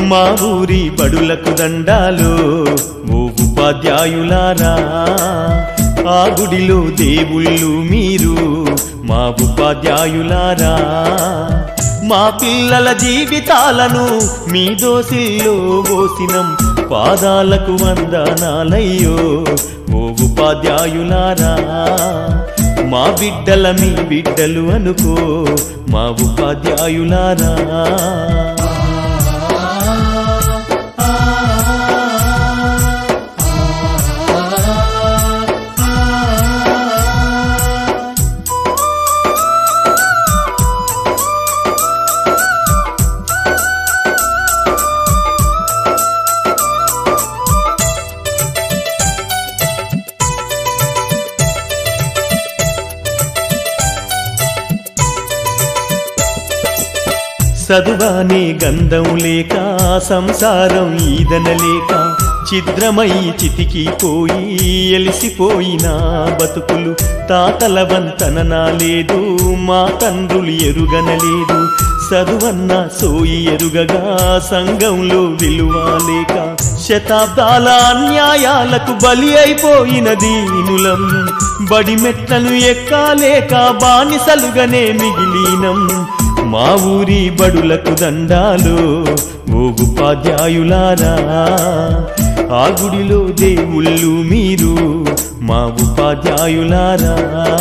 మా ఊరి బడులకు దండాలు ఓ ఉపాధ్యాయులారా ఆ గుడిలో దేవుళ్ళు మీరు మా ఉపాధ్యాయులారా మా పిల్లల జీవితాలను మీ దోసిల్లో పోసినం పాదాలకు వందనాలయ్యో ఓ ఉపాధ్యాయులారా మా బిడ్డల మీ బిడ్డలు అనుకో మా ఉపాధ్యాయులారా చదువానే గంధం లేక సంసారం ఈదనలేక ఛిద్రమై చితికిపోయి ఎలిసిపోయిన బతుకులు తాతల వంతననా లేదు మా తండ్రులు ఎరుగనలేదు చదువన్న సోయి ఎరుగగా సంఘంలో విలువ లేక శతాబ్దాల అన్యాయాలకు బలి అయిపోయిన దీనులం బడి మెట్లను ఎక్కాలేక బానిసలుగానే మిగిలినం మా ఊరి బడులకు దండాలు ఓ ఉపాధ్యాయులారా ఆ గుడిలో దేవుళ్ళు మీరు మా ఉపాధ్యాయులారా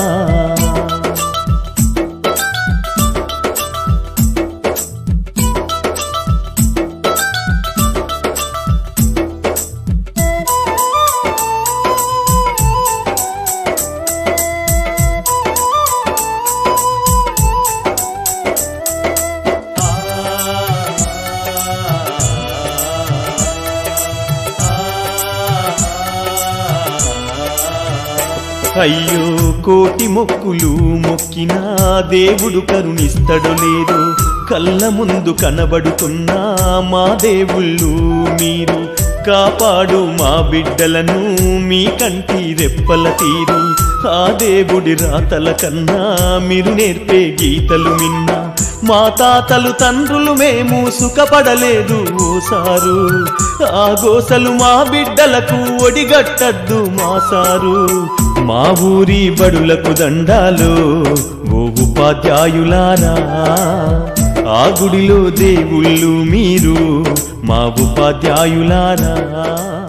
అయ్యో కోటి మొక్కులు మొక్కినా దేవుడు కరుణిస్తడు లేదు కళ్ళ ముందు కనబడుతున్నా మా దేవుళ్ళు మీరు కాపాడు మా బిడ్డలను మీ కంటి రెప్పల తీరు ఆ దేవుడి రాతల కన్నా మీరు నేర్పే గీతలు మిన్నా మా తాతలు తండ్రులు మేము సుఖపడలేదు ఓసారు ఆ గోసలు మా బిడ్డలకు ఒడిగట్టద్దు మా సారు మా ఊరి బడులకు దండాలు ఓ ఉపాధ్యాయులారా ఆ గుడిలో దేవుళ్ళు మీరు మా ఉపాధ్యాయులారా